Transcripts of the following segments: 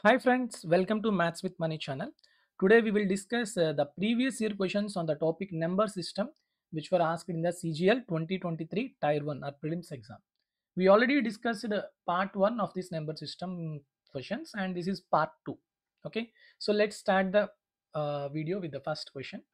Hi friends, welcome to Maths with Money channel. Today we will discuss uh, the previous year questions on the topic number system which were asked in the CGL 2023 Tier 1 or prelims exam. We already discussed uh, part 1 of this number system questions and this is part 2. Okay, so let's start the uh, video with the first question.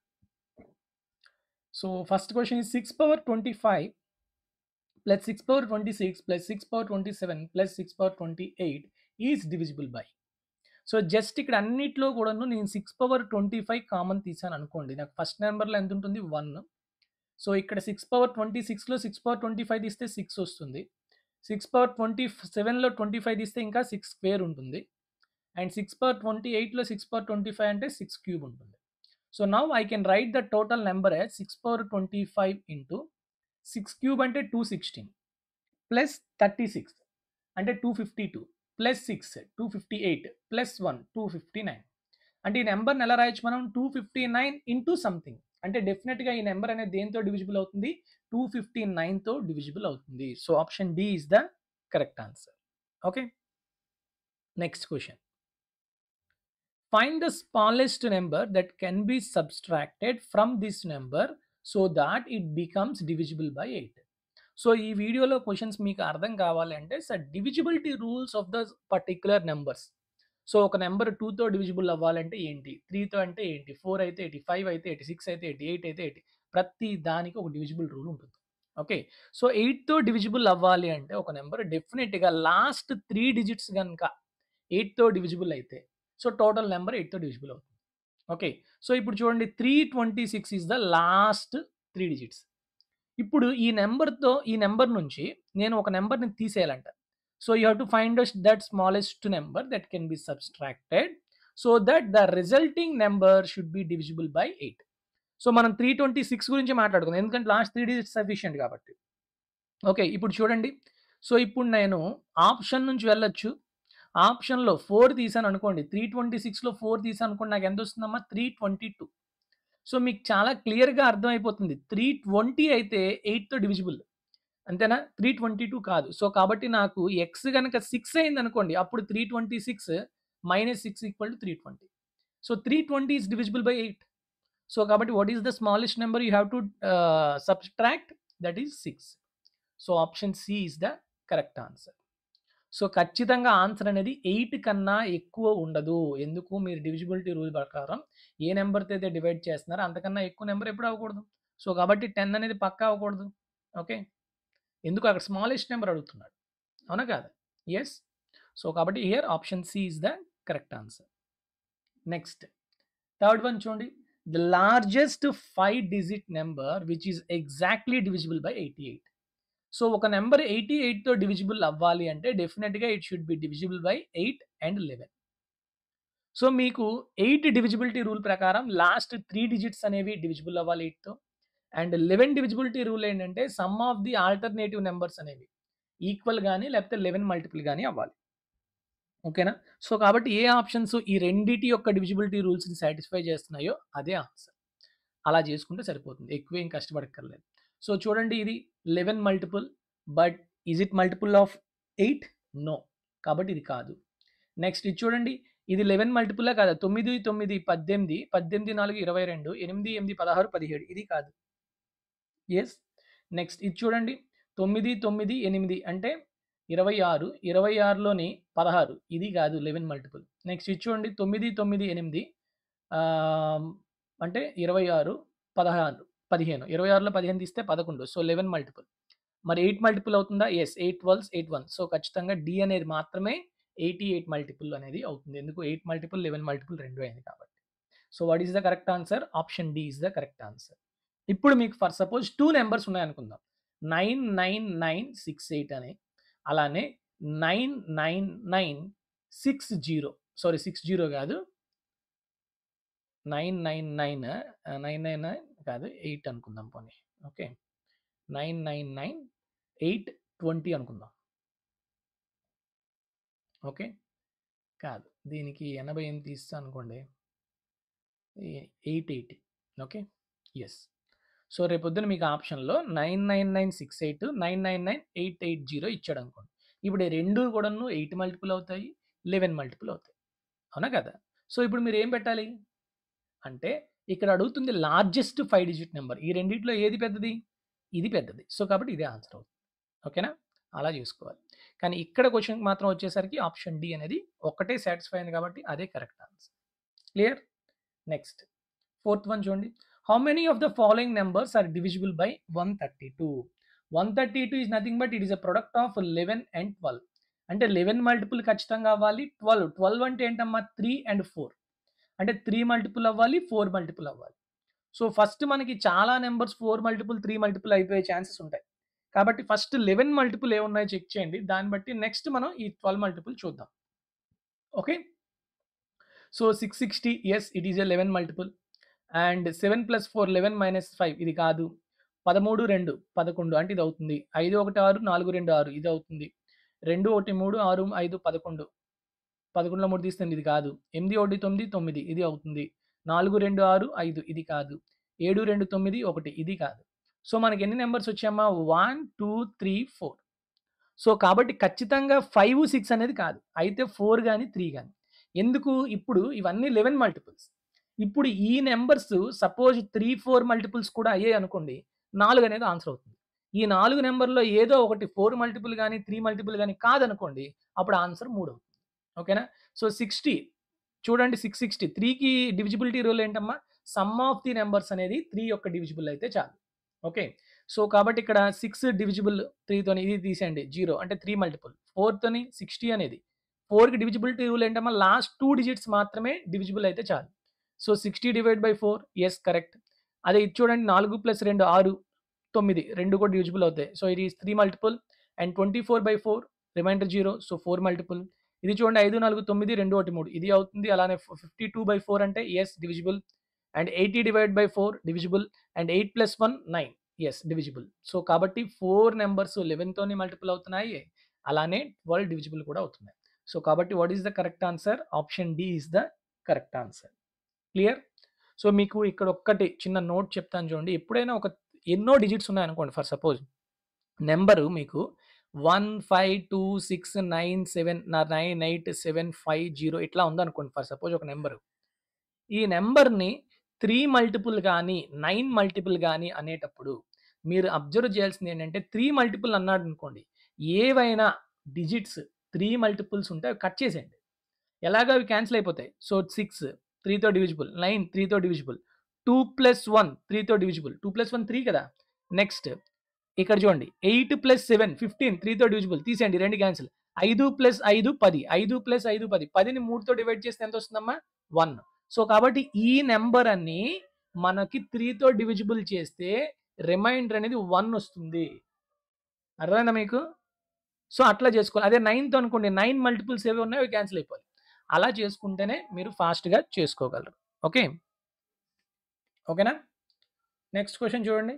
So first question is 6 power 25 plus 6 power 26 plus 6 power 27 plus 6 power 28 is divisible by so just ఇక్కడ అన్నిట్లో కూడాను నేను six power twenty five common తీసాను అనుకోండి నాకు first నెంబర్లో ఎంత ఉంటుంది వన్ సో ఇక్కడ సిక్స్ పవర్ ట్వంటీ సిక్స్లో సిక్స్ పవర్ ట్వంటీ ఫైవ్ తీస్తే సిక్స్ వస్తుంది సిక్స్ పవర్ ట్వంటీ సెవెన్లో ట్వంటీ ఫైవ్ తీస్తే ఇంకా సిక్స్ స్క్వేర్ ఉంటుంది అండ్ సిక్స్ పవర్ ట్వంటీ ఎయిట్లో సిక్స్ పవర్ ట్వంటీ ఫైవ్ అంటే సిక్స్ క్యూబ్ ఉంటుంది so now I can write the total number as six power twenty five into six cube అంటే two sixteen plus thirty six అంటే two fifty two plus six two fifty eight plus one two fifty nine అంటే ఈ నెంబర్ని ఎలా రాయొచ్చు మనం two fifty nine into something అంటే డెఫినెట్గా ఈ నెంబర్ అనేది దేంతో డివిజిబుల్ అవుతుంది టూ ఫిఫ్టీ నైన్తో డివిజిబుల్ అవుతుంది so option D is the correct answer okay next question find the smallest number that can be subtracted from this number so that it becomes divisible by eight so ఈ వీడియోలో questions మీకు అర్థం కావాలి అంటే sir divisibility rules of the particular numbers so ఒక number టూతో divisible అవ్వాలంటే ఏంటి త్రీతో అంటే ఏంటి ఫోర్ అయితే ఏంటి ఫైవ్ అయితే ఏంటి సిక్స్ అయితే ఏంటి ఎయిట్ అయితే ఏంటి ప్రతి దానికి ఒక డివిజిబుల్ రూల్ ఉంటుంది ఓకే సో ఎయిట్తో డివిజిబుల్ అవ్వాలి అంటే ఒక నెంబర్ డెఫినెట్గా లాస్ట్ త్రీ డిజిట్స్ కనుక ఎయిట్తో డివిజిబుల్ అయితే సో టోటల్ నెంబర్ ఎయిట్తో డివిజిబుల్ అవుతుంది ఓకే సో ఇప్పుడు చూడండి three twenty six is the last three digits ఇప్పుడు ఈ నెంబర్తో ఈ నెంబర్ నుంచి నేను ఒక నెంబర్ని తీసేయాలంట so you have to find that smallest number that can be subtracted so that the resulting number should be divisible by eight so మనం త్రీ ట్వంటీ సిక్స్ గురించి మాట్లాడుకుందాం ఎందుకంటే లాస్ట్ త్రీ డిజిట్స్ సఫిషియంట్ కాబట్టి ఓకే ఇప్పుడు చూడండి so ఇప్పుడు నేను option నుంచి వెళ్ళొచ్చు ఆప్షన్లో ఫోర్ తీసాను అనుకోండి త్రీ ట్వంటీ సిక్స్లో ఫోర్ తీసాను అనుకోండి నాకు ఎంత వస్తుందమ్మా త్రీ ట్వంటీ టూ సో మీకు చాలా క్లియర్గా అర్థమైపోతుంది త్రీ ట్వంటీ అయితే ఎయిట్తో డివిజిబుల్ అంతేనా త్రీ ట్వంటీ టూ కాదు సో కాబట్టి నాకు ఎక్స్ కనుక సిక్స్ అయింది అనుకోండి అప్పుడు three twenty six minus six equal to three twenty so three twenty is divisible by eight so కాబట్టి what is the smallest number you have to subtract that is six so option C is the correct answer so ఖచ్చితంగా answer అనేది eight కన్నా ఎక్కువ ఉండదు ఎందుకు మీరు divisibility rule ప్రకారం ఏ నెంబర్తో అయితే డివైడ్ చేస్తున్నారో అంతకన్నా ఎక్కువ నెంబర్ ఎప్పుడు అవ్వకూడదు సో కాబట్టి టెన్ అనేది పక్కా అవ్వకూడదు ఓకే ఎందుకు అక్కడ స్మాలెస్ట్ నెంబర్ అడుగుతున్నాడు అవునా కాదా ఎస్ సో కాబట్టి here option C is the correct answer next third one చూడండి the largest five digit number which is exactly divisible by eighty eight so ఒక నెంబర్ ఎయిటీ ఎయిట్తో డివిజిబుల్ అవ్వాలి అంటే డెఫినెట్గా it should be divisible by eight and eleven so మీకు eight divisibility rule ప్రకారం last three digits అనేవి divisible అవ్వాలి ఎయిట్తో అండ్ లెవెన్ డివిజిబిలిటీ రూల్ ఏంటంటే sum of the alternative numbers అనేవి ఈక్వల్ కానీ లేకపోతే లెవెన్ మల్టిపుల్ కానీ అవ్వాలి ఓకేనా సో కాబట్టి ఏ ఆప్షన్స్ ఈ రెండిటి యొక్క డివిజిబిలిటీ రూల్స్ని సాటిస్ఫై చేస్తున్నాయో అదే ఆన్సర్ అలా చేసుకుంటే సరిపోతుంది ఎక్కువ ఏం కష్టపడక్కర్లేదు సో చూడండి ఇది eleven multiple but is it multiple of eight no కాబట్టి ఇది కాదు నెక్స్ట్ ఇది చూడండి ఇది లెవెన్ మల్టిపుల్లా కాదా తొమ్మిది తొమ్మిది పద్దెనిమిది పద్దెనిమిది నాలుగు ఇరవై రెండు ఎనిమిది ఎనిమిది పదహారు పదిహేడు ఇది కాదు ఎస్ నెక్స్ట్ ఇది చూడండి తొమ్మిది తొమ్మిది ఎనిమిది అంటే ఇరవై ఆరు ఇరవై ఆరులోని పదహారు ఇది కాదు లెవెన్ మల్టిపుల్ నెక్స్ట్ ఇది చూడండి తొమ్మిది తొమ్మిది ఎనిమిది అంటే ఇరవై ఆరు పదహారు పదిహేను ఇరవై ఆరులో పదిహేను తీస్తే పదకొండు సో లెవెన్ మల్టిపుల్ మరి ఎయిట్ మల్టిపుల్ అవుతుందా yes eight twelves eight one so ఖచ్చితంగా డి అనేది మాత్రమే ఎయిటీ ఎయిట్ మల్టిపుల్ అనేది అవుతుంది ఎందుకు ఎయిట్ మల్టిపుల్ లెవెన్ మల్టిపుల్ రెండు అయింది కాబట్టి so what is the correct answer option D is the correct answer ఇప్పుడు మీకు ఫర్ సపోజ్ టూ నెంబర్స్ ఉన్నాయనుకుందాం nine nine nine six eight అని అలానే nine nine nine six zero sorry six zero కాదు nine nine nine nine nine nine కాదు eight అనుకుందాం పోనీ okay nine nine nine eight twenty అనుకుందాం ఓకే కాదు దీనికి ఎనభై ఎనిమిది తీస్తా అనుకోండి eight eighty okay yes so రేపొద్దున మీకు ఆప్షన్లో nine nine nine six eight nine nine nine eight eight zero ఇచ్చాడు అనుకోండి ఇప్పుడు ఈ రెండు కూడాను ఎయిట్ మల్టిపుల్ అవుతాయి లెవెన్ మల్టిపుల్ అవుతాయి అవునా కదా? సో, ఇప్పుడు మీరేం పెట్టాలి? అంటే ఇక్కడ అడుగుతుంది లార్జెస్ట్ 5 డిజిట్ నంబర్. ఈ రెండిట్లో ఏది పెద్దది? ఇది పెద్దది. సో, కాబట్టి ఇదే ఆన్సర్ అవుతుంది. ఓకేనా? అలా చూసుకోవాలి. కానీ ఇక్కడ క్వెషన్‌కి మాత్రం వచ్చేసరికి ఆప్షన్ డి అనేది ఒక్కటే సాటిస్ఫై అయింది కాబట్టి అదే correct answer. Clear? Next fourth one చూడండి. How many of the following numbers are divisible by 132? 132 is nothing but it is a product of 11 and 12. అంటే 11 మల్టిపుల్ ఖచ్చితంగా అవ్వాలి. 12, 12 అంటే ఏంటమ్మా 3 అండ్ 4. అంటే 3 మల్టిపుల్ అవ్వాలి, 4 మల్టిపుల్ అవ్వాలి. సో, ఫస్ట్ మనకి చాలా నంబర్స్ 4 మల్టిపుల్, 3 మల్టిపుల్ అయిపోయే ఛాన్సెస్ ఉంటాయి. కాబట్టి ఫస్ట్ 11 మల్టిపుల్ ఏమున్నాయో చెక్ చేయండి. దాన్ని బట్టి నెక్స్ట్ మనం ఈ 12 మల్టిపుల్ చూద్దాం. Okay. So, 660 yes it is a 11 multiple and 7 plus 4 11 minus 5 ఇది కాదు. 13, 2 11 అంటే ఇది అవుతుంది. 5, 1, 6 4, 2, 6 ఇది అవుతుంది. 2, 1, 3 6, 5 11. 11లో 3 తీస్తే ఇది కాదు. 8, 1 9 9 ఇది అవుతుంది. 4, 2, 6 5 ఇది కాదు. 7, 2 9 1 ఇది కాదు. సో, మనకి ఎన్ని నంబర్స్ వచ్చాయమ్మా? 1, 2, 3, 4. సో, కాబట్టి ఖచ్చితంగా 5, 6 అనేది కాదు. అయితే 4 గాని, 3 గాని. ఎందుకు? ఇప్పుడు ఇవన్నీ 11 మల్టిపుల్స్. ఇప్పుడు ఈ నంబర్స్ సపోజ్ 3, 4 మల్టిపుల్స్ కూడా అయ్యాయనుకోండి. 4 అనేది ఆన్సర్ అవుతుంది. ఈ 4 నంబర్‌లో ఏదో ఒకటి 4 మల్టిపుల్ గాని, 3 మల్టిపుల్ గాని కాదనుకోండి. అప్పుడు ఆన్సర్ 3 అవుతుంది. ఓకేనా? సో, 60 చూడండి 660 3కి డివిజిబిలిటీ రూల్ ఏంటమ్మా? సమ్ ఆఫ్ ది నంబర్స్ అనేది 3 యొక్క డివిజిబుల్ అయితే చాలు. ఓకే. సో, కాబట్టి ఇక్కడ 6 డివిజిబుల్ 3 తోని ఇది తీసేయండి 0 అంటే 3 మల్టిపుల్. 4 తోని 60 అనేది 4కి డివిజిబిలిటీ రూల్ ఏంటమ్మా? లాస్ట్ 2 డిజిట్స్ మాత్రమే డివిజిబుల్ అయితే చాలు. So, 60 divide by 4 yes correct. అదే ఇది చూడండి 4 ప్లస్ 2 6 9 2 కూడా డివిజిబుల్ అవుతాయి. So, it is 3 multiple and 24 by 4 remainder 0 so, 4 multiple. ఇది చూడండి 5, 4 9 2, 1 3 ఇది అవుతుంది. అలానే 52 బై 4 అంటే yes divisible and 80 divide by 4 divisible and 8 plus 1 9 yes divisible. So, కాబట్టి 4 నంబర్స్ 11 తోని మల్టిపుల్ అవుతున్నాయి. అలానే 12 డివిజిబుల్ కూడా అవుతున్నాయి. సో, కాబట్టి what is the correct answer? Option D is the correct answer. Clear? So, మీకు ఇక్కడ ఒక్కటి చిన్న నోట్ చెప్తాను చూడండి. ఎప్పుడైనా ఒక ఎన్నో డిజిట్స్ ఉన్నాయనుకోండి ఫర్ సపోజ్ నంబరు మీకు 1, 5, 2, 6, 9, 7 నా 9, 8, 7, 5, 0 ఇట్లా ఉందనుకోండి ఫర్ సపోజ్ ఒక నంబరు. ఈ నంబర్‌ని 3 మల్టిపుల్ గాని, 9 మల్టిపుల్ గాని అనేటప్పుడు మీరు అబ్జర్వ్ చేయాల్సింది ఏంటంటే 3 మల్టిపుల్ అన్నాడనుకోండి. ఏవైనా డిజిట్స్ 3 మల్టిపుల్స్ ఉంటే అవి కట్ చేసేయండి. ఎలాగో అవి క్యాన్సిల్ అయిపోతాయి. సో, 6 3తో డివిజిబుల్, 9 3తో డివిజిబుల్, 2 ప్లస్ 1 3తో డివిజిబుల్. 2 ప్లస్ 1 3 కదా! నెక్స్ట్ ఇక్కడ చూడండి 8 ప్లస్ 7 15 3తో డివిజిబుల్ తీసేయండి 2 క్యాన్సిల్. 5 ప్లస్ 5 10 5 ప్లస్ 5 10 10ని 3తో డివైడ్ చేస్తే ఎంత వస్తుందమ్మా? 1. సో, కాబట్టి ఈ నంబర్ అన్ని మనకి 3తో డివిజిబుల్ చేస్తే రిమైండర్ అనేది 1 వస్తుంది. అర్థమైందా మీకు? సో, అట్లా చేసుకోవాలి. అదే 9తో అనుకోండి 9 మల్టిపుల్స్ ఏవి ఉన్నాయో అవి క్యాన్సిల్ అయిపోవాలి. అలా చేసుకుంటేనే మీరు ఫాస్ట్‌గా చేసుకోగలరు. ఓకే. ఓకేనా? నెక్స్ట్ క్వెషన్ చూడండి.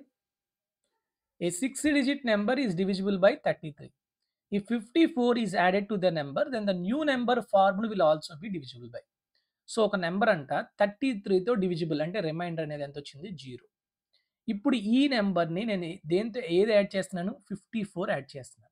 A 6 digit number is divisible by 33. If 54 is added to the number, then the new number formed will also be divisible by. So, ఒక నంబర్ అంట 33తో డివిజిబుల్ అంటే రిమైండర్ అనేది ఎంత వచ్చింది? 0. ఇప్పుడు ఈ నంబర్‌ని నేను దేనితో ఏది యాడ్ చేస్తున్నాను? 54 యాడ్ చేస్తున్నాను.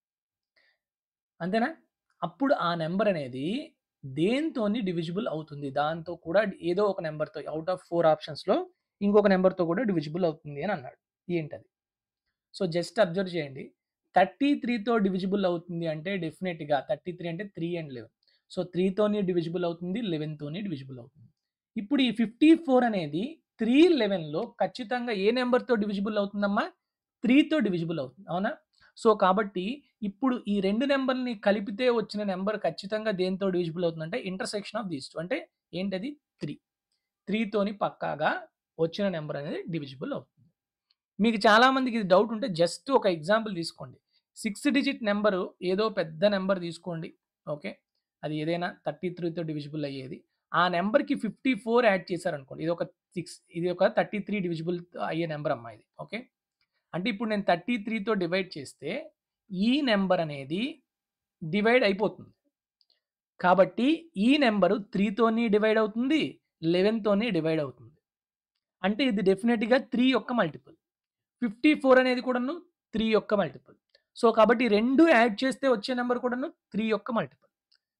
అంతేనా? అప్పుడు ఆ నంబర్ అనేది దేనితోని డివిజిబుల్ అవుతుంది. దాంతో కూడా ఏదో ఒక నంబర్‌తో ఔట్ ఆఫ్ 4 ఆప్షన్స్‌లో ఇంకొక నంబర్‌తో కూడా డివిజిబుల్ అవుతుంది అని అన్నాడు. ఏంటది? సో, జస్ట్ అబ్జర్వ్ చేయండి. 33తో డివిజిబుల్ అవుతుంది అంటే డెఫినిట్‌గా 33 అంటే 3 అండ్ 11. సో, 3తోని డివిజిబుల్ అవుతుంది. 11తోని డివిజిబుల్ అవుతుంది. ఇప్పుడు ఈ 54 అనేది 3, 11లో ఖచ్చితంగా ఏ నంబర్‌తో డివిజిబుల్ అవుతుందమ్మా? 3తో డివిజిబుల్ అవుతుంది. అవునా? సో, కాబట్టి ఇప్పుడు ఈ 2 నంబర్‌ని కలిపితే వచ్చిన నంబర్ ఖచ్చితంగా దేనితో డివిజిబుల్ అవుతుందంటే ఇంటర్సెక్షన్ ఆఫ్ దీస్ 2 అంటే ఏంటది? 3. 3తోని పక్కాగా వచ్చిన నంబర్ అనేది డివిజిబుల్ అవుతుంది. మీకు చాలా మందికి ఇది డౌట్ ఉంటే జస్ట్ ఒక ఎగ్జాంపుల్ తీసుకోండి. 6 డిజిట్ నంబరు ఏదో పెద్ద నంబర్ తీసుకోండి. ఓకే. అది ఏదైనా 33తో డివిజిబుల్ అయ్యేది. ఆ నంబర్‌కి 54 యాడ్ చేశారనుకోండి. ఇది ఒక 6 ఇది ఒక 33 డివిజిబుల్ అయ్యే నంబర్ అమ్మా ఇది. ఓకే. అంటే ఇప్పుడు నేను 33తో డివైడ్ చేస్తే ఈ నంబర్ అనేది డివైడ్ అయిపోతుంది. కాబట్టి ఈ నంబరు 3తోని డివైడ్ అవుతుంది. 11తోని డివైడ్ అవుతుంది. అంటే ఇది డెఫినిట్‌గా 3 యొక్క మల్టిపుల్. 54 అనేది కూడాను 3 యొక్క మల్టిపుల్. సో, కాబట్టి 2 యాడ్ చేస్తే వచ్చే నంబర్ కూడాను 3 యొక్క మల్టిపుల్.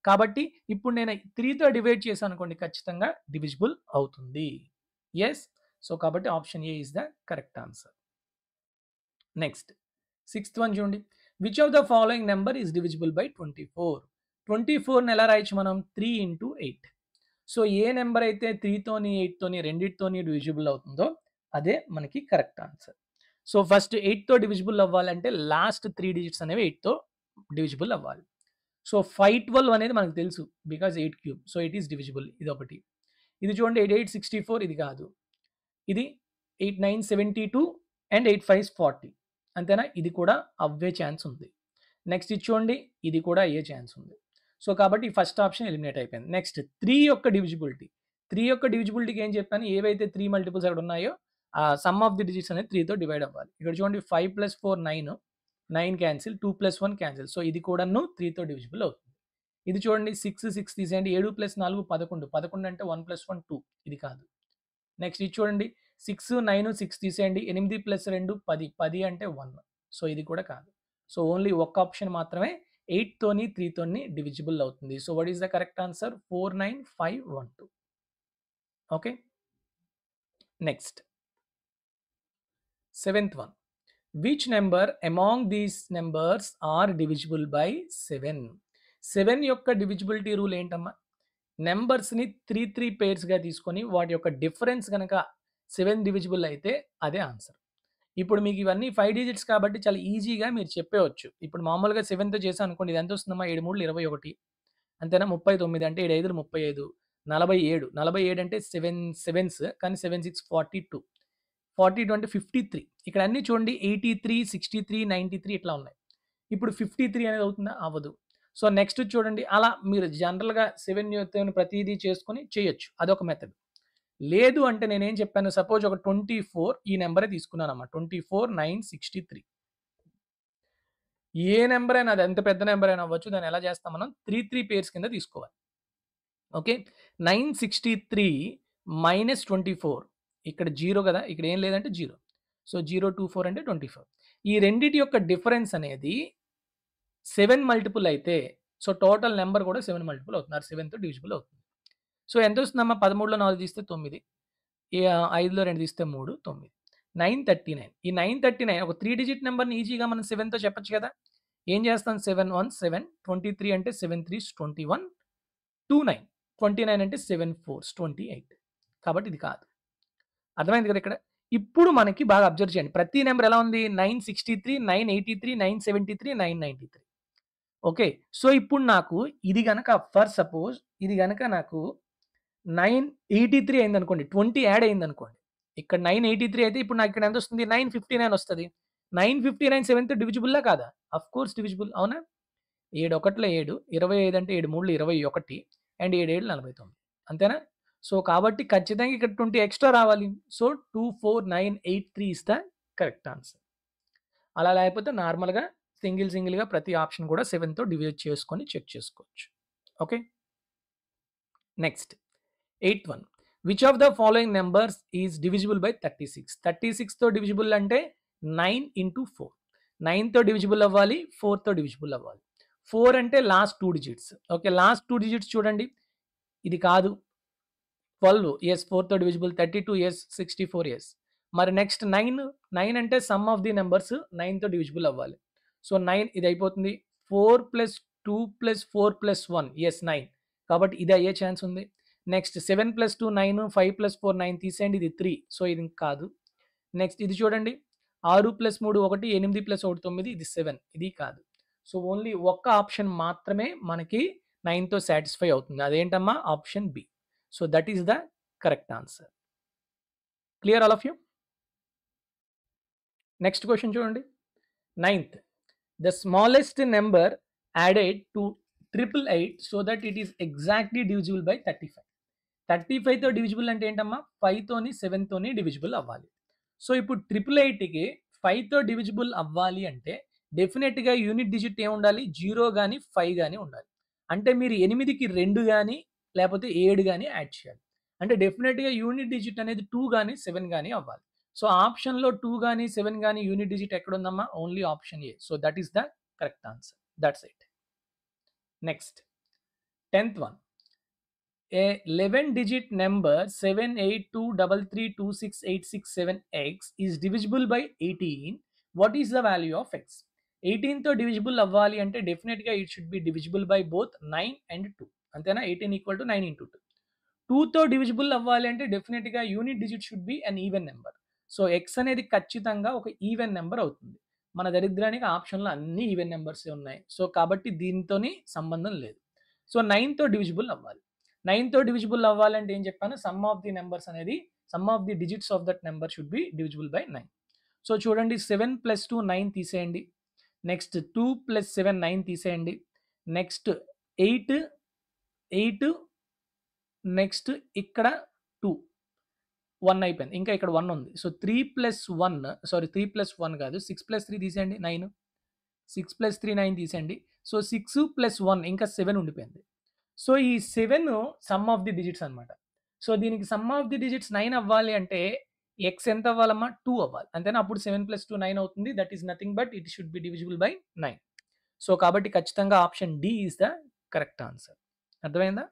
కాబట్టి ఇప్పుడు నేను 3తో డివైడ్ చేశాననుకోండి ఖచ్చితంగా డివిజిబుల్ అవుతుంది. యెస్. సో, కాబట్టి option A is the correct answer. Next sixth one చూడండి. Which of the following number is divisible by 24? 24ని ఎలా రాయొచ్చు మనం 3 ఇంటూ 8. సో, ఏ నంబర్ అయితే 3తోని, 8తోని రెండిటితోని డివిజిబుల్ అవుతుందో అదే మనకి కరెక్ట్ ఆన్సర్. సో, ఫస్ట్ 8తో డివిజిబుల్ అవ్వాలంటే లాస్ట్ 3 డిజిట్స్ అనేవి 8తో డివిజిబుల్ అవ్వాలి. సో, 512 అనేది మనకు తెలుసు. Because 8 cube. So, it is divisible ఇదొకటి. ఇది చూడండి 8864 ఇది కాదు. ఇది 8972 అండ్ 8540 అంతేనా? ఇది కూడా అవ్వే ఛాన్స్ ఉంది. నెక్స్ట్ ఇది చూడండి ఇది కూడా అయ్యే ఛాన్స్ ఉంది. సో, కాబట్టి ఫస్ట్ ఆప్షన్ ఎలిమినేట్ అయిపోయింది. నెక్స్ట్ 3 యొక్క డివిజిబిలిటీ. 3 యొక్క డివిజిబిలిటీకి ఏం చెప్పాను? ఏవైతే 3 మల్టిపుల్స్ అక్కడ ఉన్నాయో ఆ సమ్ ఆఫ్ ది డిజిట్స్ అనేది 3తో డివైడ్ అవ్వాలి. ఇక్కడ చూడండి 5 + 4 9 9 క్యాన్సిల్ 2 + 1 క్యాన్సిల్. సో, ఇది కూడాను 3తో డివిజిబుల్ అవుతుంది. ఇది చూడండి 6 6 తీసేయండి 7 + 4 11 11 అంటే 1 + 1 2 ఇది కాదు. నెక్స్ట్ ఇది చూడండి 6 9 6 తీసేయండి 8 + 2 10 10 అంటే 1 సో, ఇది కూడా కాదు. సో, ఓన్లీ ఒక్క ఆప్షన్ మాత్రమే 8తోని 3తోని డివిజిబుల్ అవుతుంది. So, what is the correct answer? 49512. Okay. Next seventh one. Which number among these numbers are divisible by 7? 7 యొక్క డివిజిబిలిటీ రూల్ ఏంటమ్మా? నంబర్స్‌ని 3 3 పెయిర్స్‌గా తీసుకొని వాటి యొక్క డిఫరెన్స్ గనక 7 డివిజిబుల్ అయితే అదే ఆన్సర్. ఇప్పుడు మీకు ఇవన్నీ 5 డిజిట్స్ కాబట్టి చాలా ఈజీగా మీరు చెప్పేయొచ్చు. ఇప్పుడు మామూలుగా 7తో చేశామనుకోండి ఇది ఎంత వస్తుందమ్మా 7 3 21 అంతేనా? 39 అంటే 7 5 35 47 47 అంటే 7 సెవెన్స్ కానీ 7 6 42 42 అంటే 53 ఇక్కడ అన్నీ చూడండి 83 63 93 ఇట్లా ఉన్నాయి. ఇప్పుడు 53 అనేది అవుతుందా? అవ్వదు. సో, నెక్స్ట్ చూడండి అలా మీరు జనరల్‌గా 7 యొత్తోని ప్రతీదీ చేసుకొని చేయొచ్చు. అదొక మెథడ్. లేదు అంటే నేనేం చెప్పాను సపోజ్ ఒక 24 ఈ నంబరే తీసుకున్నానమ్మా 24 9 63. ఏ నంబర్ అయినా అది ఎంత పెద్ద నంబర్ అయినా అవ్వచ్చు. దాన్ని ఎలా చేస్తాం మనం 3 3 పెయిర్స్ కింద తీసుకోవాలి. ఓకే. 963 మైనస్ 24 ఇక్కడ 0 కదా! ఇక్కడ ఏం లేదంటే 0. సో, 024 అంటే 24. ఈ రెండిటి యొక్క డిఫరెన్స్ అనేది 7 మల్టిపుల్ అయితే సో, టోటల్ నంబర్ కూడా 7 మల్టిపుల్ అవుతుంది. ఆర్ 7తో డివిజిబుల్ అవుతుంది. సో, ఎంతొస్తుందమ్మా 13లో 4 తీస్తే 9 ఈ ఆహ్, 5లో 2 తీస్తే 3 9 939 ఈ 939 ఒక 3 డిజిట్ నంబర్‌ని ఈజీగా మనం 7తో చెప్పొచ్చు కదా! ఏం చేస్తాం 7 1 7 23 అంటే 7 3స్ 21 29 29 అంటే 7 4స్ 28 కాబట్టి ఇది కాదు. అర్థమైంది కదా ఇక్కడ. ఇప్పుడు మనకి బాగా అబ్జర్వ్ చేయండి. ప్రతి నంబర్ ఎలా ఉంది 963 983 973 993 ఓకే. సో, ఇప్పుడు నాకు ఇది గనక ఫర్ సపోజ్ ఇది గనక నాకు 983 అయిందనుకోండి 20 యాడ్ అయిందనుకోండి. ఇక్కడ 983 అయితే ఇప్పుడు నాకు ఇక్కడ ఎంతొస్తుంది 959 వస్తది. 959 7తో డివిజిబుల్లా కాదా? ఆఫ్‌కోర్స్ డివిజిబుల్ అవునా? 7 ఒకట్ల 7 25 అంటే 7 మూడులు 21 అండ్ 7 ఏడులు 49 అంతేనా? సో, కాబట్టి ఖచ్చితంగా ఇక్కడ 20 ఎక్స్‌ట్రా రావాలి. So, 24983 is the correct answer. అలా లేకపోతే నార్మల్‌గా సింగిల్ సింగిల్‌గా ప్రతి ఆప్షన్ కూడా 7తో డివైడ్ చేసుకొని చెక్ చేసుకోవచ్చు. Okay. Next eighth one. Which of the following numbers is divisible by 36? 36తో డివిజిబుల్ అంటే 9 ఇంటూ 4 9తో డివిజిబుల్ అవ్వాలి. 4తో డివిజిబుల్ అవ్వాలి. 4 అంటే last 2 digits. Okay. Last 2 digits చూడండి. ఇది కాదు. 12 యెస్ 4తో డివిజిబుల్ 32 యెస్ 64 యెస్. మరి నెక్స్ట్ 9 9 అంటే సమ్ ఆఫ్ ది నంబర్స్ 9తో డివిజిబుల్ అవ్వాలి. సో, 9 ఇది అయిపోతుంది. 4 + 2 + 4 + 1 యెస్ 9 కాబట్టి ఇది అయ్యే ఛాన్స్ ఉంది. నెక్స్ట్ 7 + 2 9 5 + 4 9 తీసేయండి ఇది 3 సో, ఇది కాదు. నెక్స్ట్ ఇది చూడండి 6 + 3 1 8 + 1 9 ఇది 7 ఇది కాదు. సో, ఓన్లీ ఒక్క ఆప్షన్ మాత్రమే మనకి 9తో సాటిస్ఫై అవుతుంది. అదేంటమ్మా option B. So, that is the correct answer. Clear all of you? Next question చూడండి. Ninth the smallest number added to 888 so that it is exactly divisible by 35. 35తో divisible అంటే ఏంటమ్మా 5తోని 7తోని divisible అవ్వాలి. So, ఇప్పుడు 888కి 5తో divisible అవ్వాలి అంటే డెఫినిట్‌గా unit digit ఏముండాలి? 0 గాని 5 గాని ఉండాలి. అంటే మీరు 8కి 2 గాని లేపోతే 7 గాని యాడ్ చేయాలి. అంటే డెఫినిట్‌గా యూనిట్ డిజిట్ అనేది 2 గాని 7 గాని అవ్వాలి. సో, ఆప్షన్‌లో 2 గాని 7 గాని యూనిట్ డిజిట్ ఎక్కడుందమ్మా? Only option A. So, that is the correct answer. That's it. Next 10th one. A 11 digit number 78233268678x is divisible by 18. What is the value of x? 18 తో divisible అవ్వాలి అంటే definite గా it should be divisible by both nine and two అంతేనా eighteen equal to nine into two టూతో divisible అవ్వాలి అంటే definite గా unit digit should be an even number so x అనేది ఖచ్చితంగా ఒక ఈవెన్ నెంబర్ అవుతుంది మన దరిద్రానికి ఆప్షన్లో అన్ని ఈవెన్ నెంబర్స్ ఉన్నాయి సో కాబట్టి దీంతోని సంబంధం లేదు సో నైన్తో డివిజిబుల్ అవ్వాలి నైన్తో డివిజిబుల్ అవ్వాలంటే ఏం చెప్పాను సమ్ ఆఫ్ ది నెంబర్స్ అనేది sum of the digits of that number should be divisible by nine so చూడండి సెవెన్ ప్లస్ టూ నైన్ తీసేయండి next two plus seven nine తీసేయండి నెక్స్ట్ ఎయిట్ ఎయిట్ నెక్స్ట్ ఇక్కడ two one అయిపోయింది ఇంకా ఇక్కడ one ఉంది so three plus one sorry three plus one కాదు six plus three తీసేయండి nine six plus three nine తీసేయండి సో సిక్స్ ప్లస్ వన్ ఇంకా సెవెన్ ఉండిపోయింది సో ఈ seven sum of the digits అనమాట సో దీనికి sum of the digits nine అవ్వాలి అంటే ఎక్స్ ఎంత అవ్వాలమ్మా టూ అవ్వాలి అంతేనా అప్పుడు సెవెన్ ప్లస్ టూ నైన్ అవుతుంది that is nothing but it should be divisible by nine so కాబట్టి ఖచ్చితంగా option D is the correct answer అర్థమైందా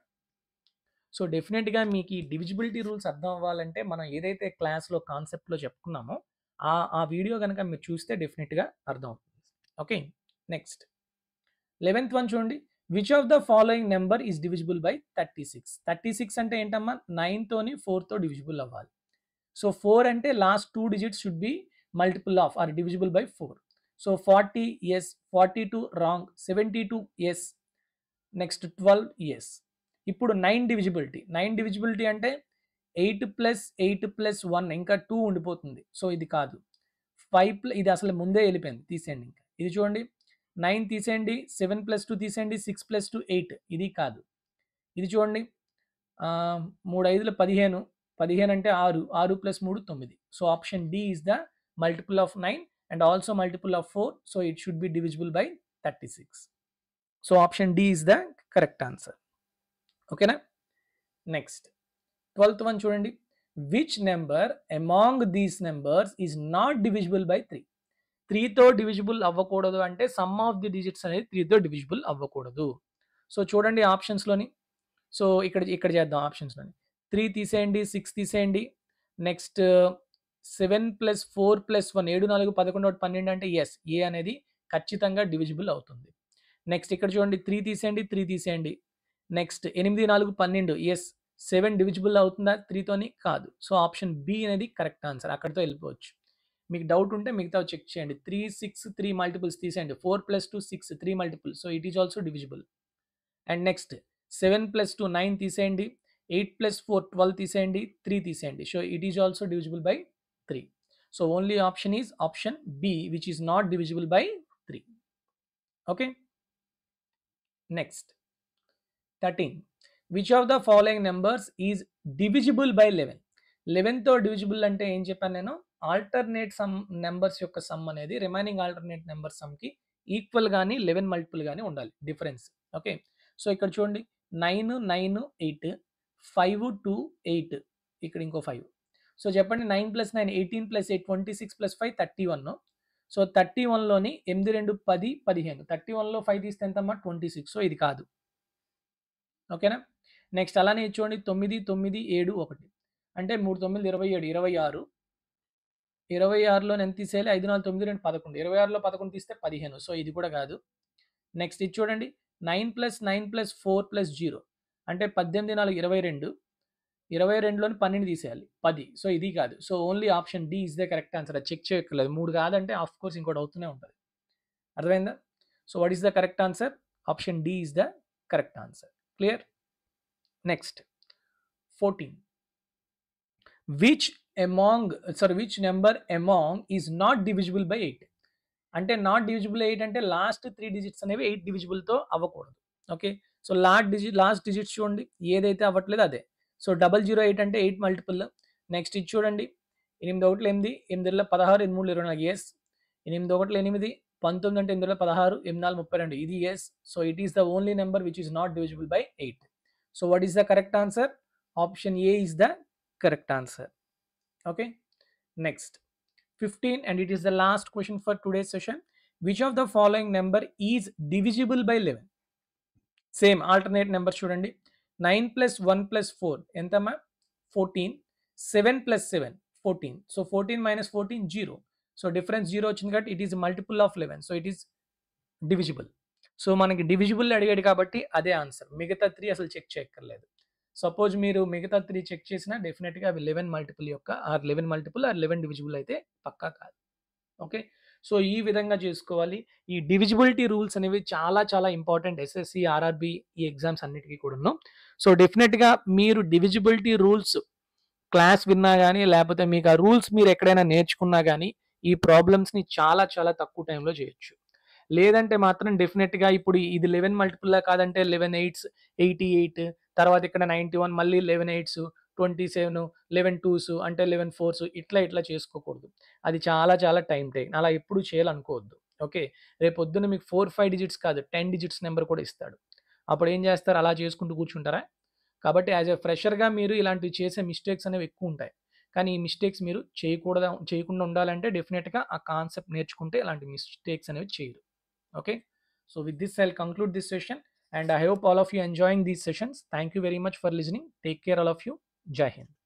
సో డెఫినెట్గా మీకు ఈ డివిజిబిలిటీ రూల్స్ అర్థం అవ్వాలంటే మనం ఏదైతే క్లాస్లో కాన్సెప్ట్లో చెప్పుకున్నామో ఆ ఆ వీడియో కనుక మీరు చూస్తే డెఫినెట్గా అర్థం అవుతుంది ఓకే నెక్స్ట్ లెవెన్త్ వన్ చూడండి which of the following number is divisible by thirty six thirty six అంటే ఏంటమ్మా నైన్తోని ఫోర్తో డివిజిబుల్ అవ్వాలి సో ఫోర్ అంటే last two digits should be multiple of or divisible by four so forty yes forty two wrong seventy two yes next twelve yes ఇప్పుడు nine divisibility nine divisibility అంటే eight plus eight plus one ఇంకా two ఉండిపోతుంది so ఇది కాదు five plus ఇది అసలు ముందే వెళ్ళిపోయింది తీసేయండి ఇంకా ఇది చూడండి నైన్ తీసేయండి సెవెన్ ప్లస్ టూ తీసేయండి సిక్స్ ప్లస్ టూ ఎయిట్ ఇది కాదు ఇది చూడండి ఆ, మూడు ఐదులు పదిహేను పదిహేను అంటే ఆరు ఆరు ప్లస్ మూడు తొమ్మిది so option D is the multiple of nine and also multiple of four so it should be divisible by thirty six so option D is the correct answer ఓకేనా నెక్స్ట్ ట్వెల్త్ వన్ చూడండి which number among these numbers is not divisible by three త్రీతో divisible అవ్వకూడదు అంటే sum of the digits అనేది త్రీతో divisible అవ్వకూడదు so చూడండి ఆప్షన్స్లోని so ఇక్కడ ఇక్కడ చేద్దాం ఆప్షన్స్లోని త్రీ తీసేయండి సిక్స్ తీసేయండి next seven plus four plus one ఏడు నాలుగు పదకొండు ఒకటి పన్నెండు అంటే ఎస్ ఏ అనేది ఖచ్చితంగా డివిజిబుల్ అవుతుంది నెక్స్ట్ ఇక్కడ చూడండి త్రీ తీసేయండి త్రీ తీసేయండి నెక్స్ట్ ఎనిమిది నాలుగు పన్నెండు ఎస్ సెవెన్ డివిజిబుల్ అవుతుందా త్రీతోని కాదు సో ఆప్షన్ బి అనేది కరెక్ట్ ఆన్సర్ అక్కడితో వెళ్ళిపోవచ్చు మీకు డౌట్ ఉంటే మిగతా చెక్ చేయండి త్రీ సిక్స్ త్రీ మల్టిపుల్స్ తీసేయండి four plus two six three multiple so it is also divisible and next seven plus two nine తీసేయండి ఎయిట్ ప్లస్ ఫోర్ ట్వెల్వ్ తీసేయండి త్రీ తీసేయండి so it is also divisible by three so only option is option B which is not divisible by three okay next thirteen which of the following numbers is divisible by eleven లెవెన్తో divisible అంటే ఏం చెప్పాను నేను alternate sum numbers యొక్క sum అనేది remaining alternate number సమ్కి equal కానీ eleven multiple కానీ ఉండాలి డిఫరెన్స్ ఓకే సో ఇక్కడ చూడండి nine nine eight five two eight ఇక్కడ ఇంకో ఫైవ్ సో చెప్పండి nine plus nine eighteen plus eight twenty six plus five thirty one so thirty వన్లోని ఎనిమిది రెండు పది పదిహేను థర్టీ వన్లో ఫైవ్ తీస్తే ఎంతమ్మా ట్వంటీ సిక్స్ సో ఇది కాదు ఓకేనా నెక్స్ట్ అలానే ఇది చూడండి తొమ్మిది తొమ్మిది ఏడు ఒకటి అంటే మూడు తొమ్మిది ఇరవై ఏడు ఇరవై ఆరు ఇరవై ఆరులో ఎంత తీసేయాలి ఐదు నాలుగు తొమ్మిది రెండు పదకొండు ఇరవై ఆరులో పదకొండు తీస్తే పదిహేను సో ఇది కూడా కాదు నెక్స్ట్ ఇది చూడండి nine plus nine plus four plus zero అంటే పద్దెనిమిది నాలుగు ఇరవై రెండు ఇరవై రెండులోని పన్నెండు తీసేయాలి పది సో ఇది కాదు so only option D is the correct answer అది చెక్ చేయక్కర్లేదు మూడు కాదంటే ఆఫ్ కోర్స్ ఇంకోటి అవుతూనే ఉంటుంది అర్థమైందా so what is the correct answer option D is the correct answer clear next fourteen which among sorry which number among is not divisible by eight అంటే not divisible eight అంటే last three digits అనేవి eight డివిజిబుల్తో అవ్వకూడదు okay so last digit last digits చూడండి ఏదైతే అవ్వట్లేదు అదే so double zero eight అంటే ఎయిట్ మల్టిపుల్ నెక్స్ట్ ఇది చూడండి ఎనిమిది ఒకటి ఎనిమిది ఎనిమిదిలో పదహారు ఎనిమిది మూడు ఇరవై నాలుగు ఎస్ ఎనిమిది ఒకటి ఎనిమిది పంతొమ్మిది అంటే ఎనిమిదిలో పదహారు ఎనిమిది నాలుగు ముప్పై రెండు ఇది yes so it is the only number which is not divisible by eight so what is the correct answer option A is the correct answer okay next 15 and it is the last question for today's session which of the following number is divisible by 11 same alternate number చూడండి nine plus one plus four ఎంతమ్మా fourteen seven plus seven fourteen so fourteen minus fourteen zero so difference zero వచ్చింది కాబట్టి it is multiple of eleven so it is divisible సో మనకి divisible అడిగాడు కాబట్టి అదే answer మిగతా త్రీ అసలు చెక్ చేయక్కర్లేదు సపోజ్ మీరు మిగతా త్రీ చెక్ చేసినా డెఫినెట్గా అవి లెవెన్ మల్టిపుల్ యొక్క or eleven multiple or eleven divisible అయితే పక్కా కాదు ఓకే సో ఈ విధంగా చేసుకోవాలి ఈ డివిజిబిలిటీ రూల్స్ అనేవి చాలా చాలా ఇంపార్టెంట్ ఎస్ఎస్సి ఆర్ఆర్బి ఈ ఎగ్జామ్స్ అన్నిటికీ కూడాను సో డెఫినెట్గా మీరు డివిజిబిలిటీ రూల్స్ క్లాస్ విన్నా కానీ లేకపోతే మీకు ఆ రూల్స్ మీరు ఎక్కడైనా నేర్చుకున్నా కానీ ఈ ప్రాబ్లమ్స్ని చాలా చాలా తక్కువ టైంలో చేయొచ్చు లేదంటే మాత్రం డెఫినెట్గా ఇప్పుడు ఇది లెవెన్ మల్టిపుల్లా కాదంటే లెవెన్ ఎయిట్స్ ఎయిటీ ఎయిట్ తర్వాత ఇక్కడ నైంటీ వన్ మళ్ళీ eleven eights twenty seven eleven twos అంటే లెవెన్ ఫోర్స్ ఇట్లా ఇట్లా చేసుకోకూడదు అది చాలా చాలా టైం టేక్ అలా ఎప్పుడు చేయాలనుకోవద్దు ఓకే రేపు పొద్దున్న మీకు ఫోర్ ఫైవ్ డిజిట్స్ కాదు టెన్ డిజిట్స్ నెంబర్ కూడా ఇస్తాడు అప్పుడు ఏం చేస్తారు అలా చేసుకుంటూ కూర్చుంటారా కాబట్టి యాజ్ ఎ ఫ్రెషర్గా మీరు ఇలాంటివి చేసే మిస్టేక్స్ అనేవి ఎక్కువ ఉంటాయి కానీ ఈ మిస్టేక్స్ మీరు చేయకూడదు చేయకుండా ఉండాలంటే డెఫినెట్గా ఆ కాన్సెప్ట్ నేర్చుకుంటే ఇలాంటి మిస్టేక్స్ అనేవి చేయరు okay so with this i'll conclude this session and i hope all of you enjoying these sessions thank you very much for listening take care all of you jai hind